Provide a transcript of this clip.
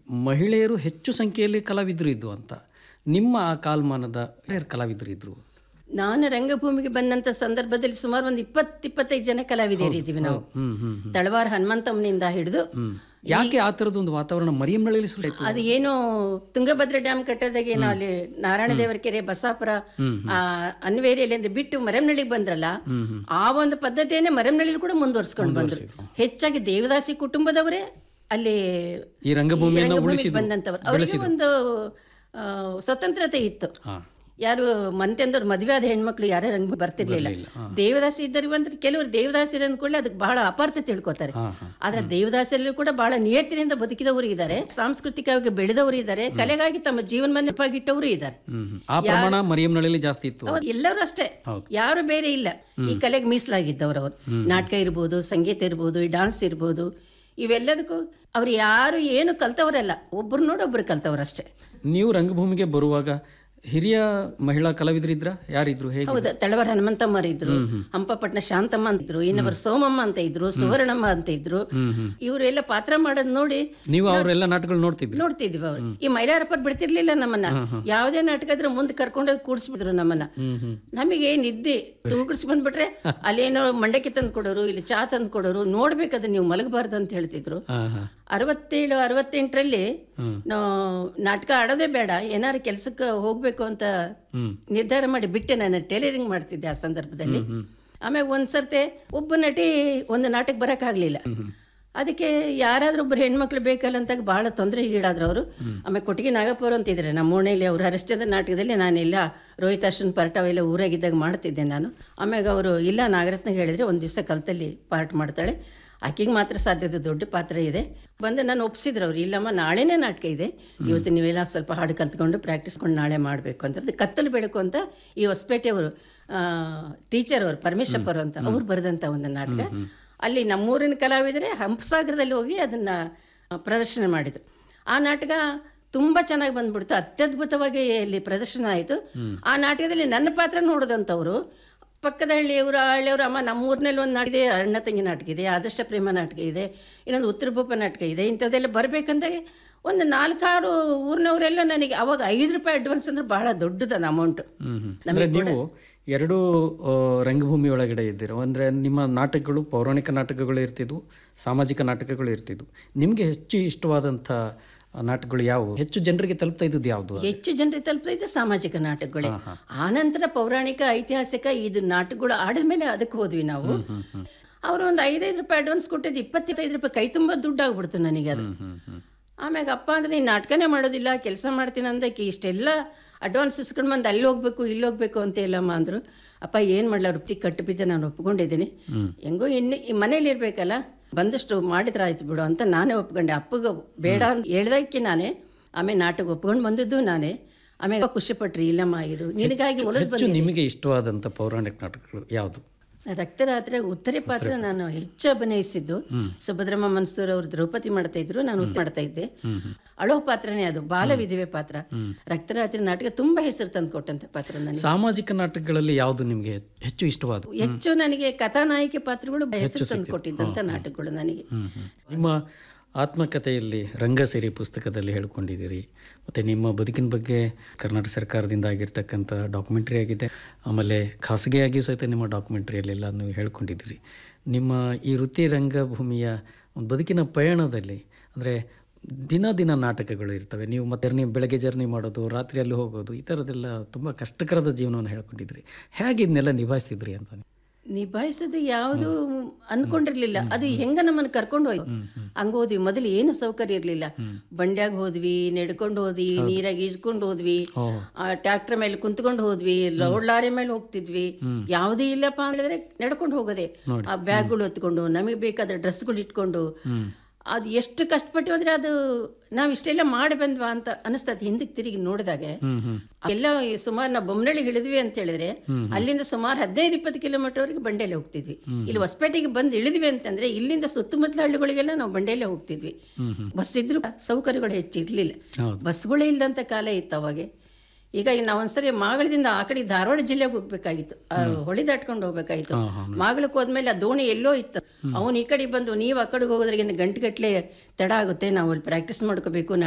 ಮಹಿಳೆಯರು ಹೆಚ್ಚು ಸಂಖ್ಯೆಯಲ್ಲಿ ಕಲಾವಿದರು ಇದ್ದು ಅಂತ ನಿಮ್ಮ ಆ ಕಾಲಮಾನದ ಯಾರು ಕಲಾವಿದರು ಇದ್ರು ನಾನು ರಂಗಭೂಮಿಗೆ ಬಂದಂತ ಸಂದರ್ಭದಲ್ಲಿ ಸುಮಾರು ಒಂದು ಇಪ್ಪತ್ತು ಇಪ್ಪತ್ತೈದು ಜನ ಕಲಾವಿದರಿದ್ದೀವಿ ನಾವು ಹ್ಮ್ ಹ್ಮ್ ತಳವಾರ ಹನುಮಂತಮ್ಮನಿಂದ ಹಿಡಿದು ಹ್ಮ್ ಯಾಕೆ ಆ ಥರದ್ದು ಒಂದು ವಾತಾವರಣ ಮರಿಯಂನಳ್ಳಿಯಲ್ಲಿ ಸೃಷ್ಟಿ ಆಯ್ತು ಅದು ಏನೋ ತುಂಗಭದ್ರಾ ಡ್ಯಾಮ್ ಕಟ್ಟೋದಾಗೆ ನಾವು ಅಲ್ಲಿ ನಾರಾಯಣ ದೇವರ ಕೆರೆ ಬಸಾಪುರ ಆ ಅನ್ವೇರಿಯಲ್ಲಿ ಅಂದ್ರೆ ಬಿಟ್ಟು ಮರೆಮನಳ್ಳಿಗೆ ಬಂದ್ರಲ್ಲ ಆ ಒಂದು ಪದ್ಧತಿಯನ್ನೇ ಮರೆಮನಳ್ಳಿ ಕೂಡ ಮುಂದುವರ್ಸ್ಕೊಂಡು ಬಂದ್ರು ಹೆಚ್ಚಾಗಿ ದೇವದಾಸಿ ಕುಟುಂಬದವರೇ ಅಲ್ಲಿ ಈ ರಂಗಭೂಮಿಯನ್ನು ರಂಗಭೂಮಿಗೆ ಉಳಿಸಿದ್ರು ಬಂದಂತವ್ರು ಅವರಿಗೆ ಒಂದು ಆ, ಸ್ವತಂತ್ರತೆ ಇತ್ತು ಹಾ ಯಾರು ಮಂತೆಂದವ್ರು ಮದುವೆ ಆದ ಹೆಣ್ಮಕ್ಳು ಯಾರೇ ರಂಗ ಬರ್ತಿರ್ಲಿಲ್ಲ ದೇವದಾಸಿ ಇದ್ದರು ಅಂದ್ರೆ ಕೆಲವರು ದೇವದಾಸಿರು ಅಂದ್ಕೊಳ್ಳಿ ಅದಕ್ಕೆ ಬಹಳ ಅಪಾರ್ಥ ತಿಳ್ಕೊತಾರೆ ಹಾ ಹಾ ಆದ್ರೆ ದೇವದಾಸರಲ್ಲಿ ಕೂಡ ಬಹಳ ನಿಯತ್ತಿನಿಂದ ಬದುಕಿದವರು ಇದ್ದಾರೆ ಸಾಂಸ್ಕೃತಿಕವಾಗಿ ಬೆಳೆದವರು ಇದ್ದಾರೆ ಕಲೆಗಾಗಿ ತಮ್ಮ ಜೀವನವನ್ನು ನೆನಪಾಗಿಟ್ಟವರು ಇದ್ದಾರೆ ಹ್ಮ್ ಹ್ಮ್. ಆ ಪ್ರಮಾಣ ಮರಿಯಂನಳ್ಳಿಯಲ್ಲಿ ಜಾಸ್ತಿ ಇತ್ತು ಹೌದು, ಎಲ್ಲರೂ ಅಷ್ಟೇ ಯಾರು ಬೇರೆ ಇಲ್ಲ ಈ ಕಲೆಗೆ ಮೀಸಲಾಗಿದ್ದವರು ಅವರು ನಾಟಕ ಇರ್ಬೋದು ಸಂಗೀತ ಇರ್ಬೋದು ಈ ಡಾನ್ಸ್ ಇರ್ಬೋದು ಇವೆಲ್ಲದಕ್ಕೂ ಅವ್ರು ಯಾರು ಏನು ಕಲ್ತವರಲ್ಲ ಒಬ್ರು ನೋಡಿ ಒಬ್ರು ಕಲ್ತವ್ರಷ್ಟೇ ನೀವು ರಂಗಭೂಮಿಗೆ ಬರುವಾಗ ಹಿರಿಯ ಮಹಿಳಾ ಕಲಾವಿದರಿದ್ರ ಯಾರಿದ್ರು ಹೇಗೆ ಹೌದು ತಳವಾರ ಹನುಮಂತಮ್ಮ ಇದ್ರು ಹಂಪಪಟ್ಟಣ ಶಾಂತಮ್ಮ ಅಂತ ಇದ್ರು ಇನ್ನೊಬ್ಬರು ಸೋಮಮ್ಮ ಅಂತ ಇದ್ರು ಸುವರ್ಣಮ್ಮ ಅಂತ ಇದ್ರು ಇವರೆಲ್ಲ ಪಾತ್ರ ಮಾಡೋದ್ ನೋಡಿ ನೀವು ಅವರೆಲ್ಲ ನಾಟಕಗಳು ನೋಡ್ತಿದ್ರಿ ನೋಡ್ತಿದ್ವಿ ಅವ್ರು ಈ ಮೈಲಾರಪ್ಪ ಬಿಡ್ತಿರ್ಲಿಲ್ಲ ನಮ್ಮನ್ನ ಯಾವುದೇ ನಾಟಕ ಇದ್ರೆ ಮುಂದೆ ಕರ್ಕೊಂಡೋಗಿ ಕೂಡಿಸ್ಬಿಟ್ರು ನಮ್ಮನ್ನ ನಮಗೆ ನಿದ್ದೆ ತೂಗಿಡ್ಸಿ ಬಂದ್ಬಿಟ್ರೆ ಅಲ್ಲೇನೋ ಮಂಡಕ್ಕಿ ತಂದು ಕೊಡೋರು ಇಲ್ಲಿ ಚಾ ತಂದು ಕೊಡೋರು ನೋಡ್ಬೇಕದ ನೀವು ಮಲಗಬಾರ್ದು ಅಂತ ಹೇಳ್ತಿದ್ರು ಹಾ ಹಾ ಅರವತ್ತೇಳು ಅರವತ್ತೆಂಟರಲ್ಲಿ ನಾವು ನಾಟಕ ಆಡೋದೇ ಬೇಡ ಏನಾರು ಕೆಲ್ಸಕ್ಕೆ ಹೋಗ್ಬೇಕು ಅಂತ ಹ್ಮ್ ನಿರ್ಧಾರ ಮಾಡಿ ಬಿಟ್ಟೆ ನಾನು ಟೈಲರಿಂಗ್ ಮಾಡ್ತಿದ್ದೆ ಆ ಸಂದರ್ಭದಲ್ಲಿ ಆಮೇಲೆ ಒಂದ್ ಸರ್ತೆ ಒಬ್ಬ ನಟಿ ಒಂದು ನಾಟಕ ಬರೋಕ್ಕಾಗಲಿಲ್ಲ ಅದಕ್ಕೆ ಯಾರಾದ್ರೂ ಒಬ್ರು ಹೆಣ್ಮಕ್ಳು ಬೇಕಲ್ಲ ಅಂತ ಬಹಳ ತೊಂದರೆಗೀಡಾದ್ರು ಅವರು ಆಮೇಲೆ ಕೊಟ್ಟಿಗೆ ನಾಗಪ್ಪರು ಅಂತ ಇದ್ದಾರೆ ನಮ್ಮ ಓಣೆಯಲ್ಲಿ ಅವ್ರು ಹರಿಷ್ಟದ ನಾಟಕದಲ್ಲಿ ನಾನೆಲ್ಲ ರೋಹಿತಾಶ್ರನ್ ಪಾರ್ಟ್ ಅವೆಲ್ಲ ಊರಾಗಿದ್ದಾಗ ಮಾಡ್ತಿದ್ದೆ ನಾನು ಆಮ್ಯಾಗ ಅವರು ಇಲ್ಲ ನಾಗರತ್ನಗೆ ಹೇಳಿದ್ರೆ ಒಂದು ದಿವಸ ಕಲ್ತಲ್ಲಿ ಪಾರ್ಟ್ ಮಾಡ್ತಾಳೆ ಆಕೆಗೆ ಮಾತ್ರ ಸಾಧ್ಯತೆ ದೊಡ್ಡ ಪಾತ್ರ ಇದೆ ಬಂದು ನಾನು ಒಪ್ಸಿದ್ರು ಅವ್ರು ಇಲ್ಲಮ್ಮ ನಾಳೆನೇ ನಾಟಕ ಇದೆ ಇವತ್ತು ನೀವೆಲ್ಲ ಸ್ವಲ್ಪ ಹಾಡು ಕಲ್ತ್ಕೊಂಡು ಪ್ರಾಕ್ಟೀಸ್ಕೊಂಡು ನಾಳೆ ಮಾಡಬೇಕು ಅಂತ ಅದು ಕತ್ತಲು ಬೆಳಕು ಅಂತ ಈ ಹೊಸಪೇಟೆಯವರು ಟೀಚರ್ ಅವರು ಪರಮೇಶಪ್ಪರು ಅಂತ ಅವ್ರು ಬರೆದಂಥ ಒಂದು ನಾಟಕ ಅಲ್ಲಿ ನಮ್ಮೂರಿನ ಕಲಾವಿದರೆ ಹಂಪಸಾಗರದಲ್ಲಿ ಹೋಗಿ ಅದನ್ನು ಪ್ರದರ್ಶನ ಮಾಡಿದರು ಆ ನಾಟಕ ತುಂಬ ಚೆನ್ನಾಗಿ ಬಂದ್ಬಿಡ್ತು ಅತ್ಯದ್ಭುತವಾಗಿ ಅಲ್ಲಿ ಪ್ರದರ್ಶನ ಆಯಿತು ಆ ನಾಟಕದಲ್ಲಿ ನನ್ನ ಪಾತ್ರ ನೋಡಿದಂಥವ್ರು ಪಕ್ಕದ ಹಳ್ಳಿಯವರು ಆ ಹಳ್ಳಿಯವರು ಅಮ್ಮ ನಮ್ಮೂರಿನಲ್ಲಿ ಒಂದು ನಾಟಕ ಇದೆ ಅಣ್ಣ ತಂಗಿ ನಾಟಕ ಇದೆ ಆದರ್ಶ ಪ್ರೇಮ ನಾಟಕ ಇದೆ ಇನ್ನೊಂದು ಉತ್ತರ ಭೂಪ ನಾಟಕ ಇದೆ ಇಂಥದ್ದೆಲ್ಲ ಬರಬೇಕಂದಾಗ ಒಂದು ನಾಲ್ಕಾರು ಊರಿನವರೆಲ್ಲ ನನಗೆ ಅವಾಗ ಐದು ರೂಪಾಯಿ ಅಡ್ವಾನ್ಸ್ ಅಂದ್ರೆ ಬಹಳ ದೊಡ್ಡದದ ಅಮೌಂಟ್ ಹ್ಮ್ ಹ್ಮ್. ಅಂದ್ರೆ ನೀವು ಎರಡು ಆ, ರಂಗಭೂಮಿ ಒಳಗಡೆ ಇದ್ದೀರ ಅಂದ್ರೆ ನಿಮ್ಮ ನಾಟಕಗಳು ಪೌರಾಣಿಕ ನಾಟಕಗಳು ಇರ್ತಿದ್ವು ಸಾಮಾಜಿಕ ನಾಟಕಗಳು ಇರ್ತಿದ್ವು ನಿಮ್ಗೆ ಹೆಚ್ಚು ಇಷ್ಟವಾದಂಥ ನಾಟಕಗಳು ಯಾವುವು ಹೆಚ್ಚು ಜನರಿಗೆ ತಲುಪ್ತಾ ಇದ್ದದ್ದು ಯಾವುದು ಹೆಚ್ಚು ಜನರಿಗೆ ತಲುಪ್ತೈತೆ ಸಾಮಾಜಿಕ ನಾಟಕಗಳೇ ಆನಂತರ ಪೌರಾಣಿಕ ಐತಿಹಾಸಿಕ ಇದು ನಾಟಕಗಳು ಆಡಿದ್ಮೇಲೆ ಅದಕ್ಕೆ ಹೋದ್ವಿ ನಾವು ಅವರು ಒಂದು ಐದೈದು ರೂಪಾಯಿ ಅಡ್ವಾನ್ಸ್ ಕೊಟ್ಟಿದ್ದು ಇಪ್ಪತ್ತೈದು ರೂಪಾಯಿ ಕೈ ತುಂಬ ದುಡ್ಡು ಆಗ್ಬಿಡ್ತು ನನಗೆ ಅದು ಆಮ್ಯಾಗ ಅಪ್ಪ ಅಂದ್ರೆ ನೀನು ನಾಟಕನೇ ಮಾಡೋದಿಲ್ಲ ಕೆಲಸ ಮಾಡ್ತೀನಿ ಅಂದಕ್ಕೆ ಇಷ್ಟೆಲ್ಲ ಅಡ್ವಾನ್ಸ್ ಇಸ್ಕೊಂಡು ಬಂದು ಅಲ್ಲಿ ಹೋಗ್ಬೇಕು ಇಲ್ಲಿ ಹೋಗ್ಬೇಕು ಅಂತ ಎಲ್ಲಮ್ಮ ಅಂದರು ಅಪ್ಪ ಏನು ಮಾಡಲ ವೃತ್ತಿ ಕಟ್ಟಿಬಿದ್ದೆ ನಾನು ಒಪ್ಕೊಂಡಿದ್ದೀನಿ ಹೆಂಗೋ ಇನ್ನು ಈ ಮನೇಲಿ ಇರಬೇಕಲ್ಲ ಬಂದಷ್ಟು ಮಾಡಿದ್ರೆ ಆಯ್ತು ಬಿಡು ಅಂತ ನಾನೇ ಒಪ್ಕೊಂಡೆ ಅಪ್ಪಗೆ ಬೇಡ ಅಂತ ಹೇಳ್ದಕ್ಕೆ ನಾನೇ ಆಮೇಲೆ ನಾಟಕ ಒಪ್ಕೊಂಡು ಬಂದಿದ್ದು ನಾನೇ ಆಮೇಲೆ ಖುಷಿ ಪಟ್ರಿ ಇಲ್ಲಮ್ಮ ಇದು ನಿನಗಾಗಿ ಒಲದ್ ಹೆಚ್ಚು ನಿಮಗೆ ಇಷ್ಟವಾದಂಥ ಪೌರಾಣಿಕ ನಾಟಕಗಳು ಯಾವುದು ರಕ್ತರಾತ್ರಿ ಉತ್ತರೆ ಪಾತ್ರ ನಾನು ಹೆಚ್ಚು ಅಭಿನಯಿಸಿದ್ದು ಸುಭದ್ರಮ್ಮ ಮನ್ಸೂರ್ ಅವರು ದ್ರೌಪದಿ ಮಾಡ್ತಾ ಇದ್ರು ನಾನು ಉತ್ತರ ಮಾಡ್ತಾ ಇದ್ದೆ ಅಳೋ ಪಾತ್ರನೇ ಅದು ಬಾಲ ವಿಧವೆ ಪಾತ್ರ ರಕ್ತರಾತ್ರಿ ನಾಟಕ ತುಂಬಾ ಹೆಸರು ತಂದು ಕೊಟ್ಟಂತ ಪಾತ್ರ ನನಗೆ ಸಾಮಾಜಿಕ ನಾಟಕಗಳಲ್ಲಿ ಯಾವುದು ನಿಮಗೆ ಹೆಚ್ಚು ಇಷ್ಟವಾದ ಹೆಚ್ಚು ನನಗೆ ಕಥಾನಾಯಕಿ ಪಾತ್ರಗಳು ಹೆಸರು ತಂದು ಕೊಟ್ಟಿದ್ದಂತ ನಾಟಕಗಳು ನನಗೆ ನಿಮ್ಮ ಆತ್ಮಕಥೆಯಲ್ಲಿ ರಂಗಸಿರಿ ಪುಸ್ತಕದಲ್ಲಿ ಹೇಳ್ಕೊಂಡಿದ್ದೀರಿ ಮತ್ತು ನಿಮ್ಮ ಬದುಕಿನ ಬಗ್ಗೆ ಕರ್ನಾಟಕ ಸರ್ಕಾರದಿಂದ ಆಗಿರ್ತಕ್ಕಂಥ ಡಾಕ್ಯುಮೆಂಟ್ರಿ ಆಗಿದೆ ಆಮೇಲೆ ಖಾಸಗಿಯಾಗಿಯೂ ಸಹಿತ ನಿಮ್ಮ ಡಾಕ್ಯುಮೆಂಟ್ರಿಯಲ್ಲೆಲ್ಲ ನೀವು ಹೇಳ್ಕೊಂಡಿದ್ದೀರಿ ನಿಮ್ಮ ಈ ವೃತ್ತಿ ರಂಗಭೂಮಿಯ ಒಂದು ಬದುಕಿನ ಪಯಣದಲ್ಲಿ ಅಂದರೆ ದಿನ ದಿನ ನಾಟಕಗಳು ಇರ್ತವೆ ನೀವು ಮತ್ತೆ ನೀವು ಬೆಳಗ್ಗೆ ಜರ್ನಿ ಮಾಡೋದು ರಾತ್ರಿಯಲ್ಲಿ ಹೋಗೋದು ಈ ಥರದ್ದೆಲ್ಲ ತುಂಬ ಕಷ್ಟಕರದ ಜೀವನವನ್ನು ಹೇಳ್ಕೊಂಡಿದ್ರಿ ಹೇಗೆ ಇದನ್ನೆಲ್ಲ ನಿಭಾಯಿಸ್ತಿದ್ರಿ ಅಂತ ನಿಭಾಯಿಸೋದು ಯಾವುದು ಅನ್ಕೊಂಡಿರ್ಲಿಲ್ಲ ಅದು ಹೆಂಗ ನಮ್ಮನ್ನ ಕರ್ಕೊಂಡು ಹೋಯ್ತು ಹಂಗ ಹೋದ್ವಿ ಮೊದಲು ಏನು ಸೌಕರ್ಯ ಇರ್ಲಿಲ್ಲ ಬಂಡ್ಯಾಗ ಹೋದ್ವಿ ನಡ್ಕೊಂಡು ಹೋದ್ವಿ ನೀರಾಗ ಈಜ್ಕೊಂಡು ಹೋದ್ವಿ ಟ್ರ್ಯಾಕ್ಟರ್ ಮೇಲೆ ಕುಂತ್ಕೊಂಡು ಹೋದ್ವಿ ಲೋಡ್ ಲಾರಿ ಮೇಲೆ ಹೋಗ್ತಿದ್ವಿ ಯಾವುದೇ ಇಲ್ಲಪ್ಪ ಹೇಳಿದ್ರೆ ನಡ್ಕೊಂಡು ಹೋಗೋದೆ ಆ ಬ್ಯಾಗ್ಗಳು ಹೊತ್ಕೊಂಡು ನಮಗೆ ಬೇಕಾದ ಡ್ರೆಸ್ಗಳು ಇಟ್ಕೊಂಡು ಅದು ಎಷ್ಟು ಕಷ್ಟಪಟ್ಟು ಅಂದ್ರೆ ಅದು ನಾವ್ ಇಷ್ಟೆಲ್ಲ ಮಾಡಿ ಬಂದ್ವಾ ಅಂತ ಅನಿಸ್ತದೆ ಹಿಂದಕ್ಕೆ ತಿರುಗಿ ನೋಡಿದಾಗ ಎಲ್ಲ ಸುಮಾರು ನಾವು ಬೊಮ್ಮನಳ್ಳಿಗೆ ಇಳಿದ್ವಿ ಅಂತ ಹೇಳಿದ್ರೆ ಅಲ್ಲಿಂದ ಸುಮಾರು ಹದಿನೈದು ಇಪ್ಪತ್ತು ಕಿಲೋಮೀಟರ್ ವರೆಗೆ ಬಂಡೆಲೆ ಹೋಗ್ತಿದ್ವಿ ಇಲ್ಲಿ ಹೊಸಪೇಟೆಗೆ ಬಂದು ಇಳಿದ್ವಿ ಅಂತಂದ್ರೆ ಇಲ್ಲಿಂದ ಸುತ್ತಮುತ್ತಲ ಹಳ್ಳಿಗಳಿಗೆಲ್ಲ ನಾವು ಬಂಡೆಲೆ ಹೋಗ್ತಿದ್ವಿ ಬಸ್ ಇದ್ರು ಸೌಕರ್ಯಗಳು ಹೆಚ್ಚಿರ್ಲಿಲ್ಲ ಹೌದು. ಬಸ್ಗಳೇ ಇಲ್ದಂತ ಕಾಲ ಇತ್ತು ಅವಾಗೆ ಈಗ ನಾವು ಒಂದ್ಸರಿ ಮಾಗಳದಿಂದ ಆ ಕಡೆ ಧಾರವಾಡ ಜಿಲ್ಲೆಗೆ ಹೋಗ್ಬೇಕಾಗಿತ್ತು ಆ ಹೊಳಿ ದಾಟ್ಕೊಂಡು ಹೋಗ್ಬೇಕಾಗಿತ್ತು ಮಾಗಳಕ್ಕೆ ಹೋದ್ಮೇಲೆ ಆ ದೋಣಿ ಎಲ್ಲೋ ಇತ್ತು ಅವನು ಈ ಕಡೆ ಬಂದು ನೀವು ಆ ಕಡೆಗೆ ಹೋಗೋದ್ರಿಗೆ ಗಂಟೆಗಟ್ಟಲೆ ತಡ ಆಗುತ್ತೆ ನಾವು ಅಲ್ಲಿ ಪ್ರಾಕ್ಟೀಸ್ ಮಾಡ್ಕೋಬೇಕು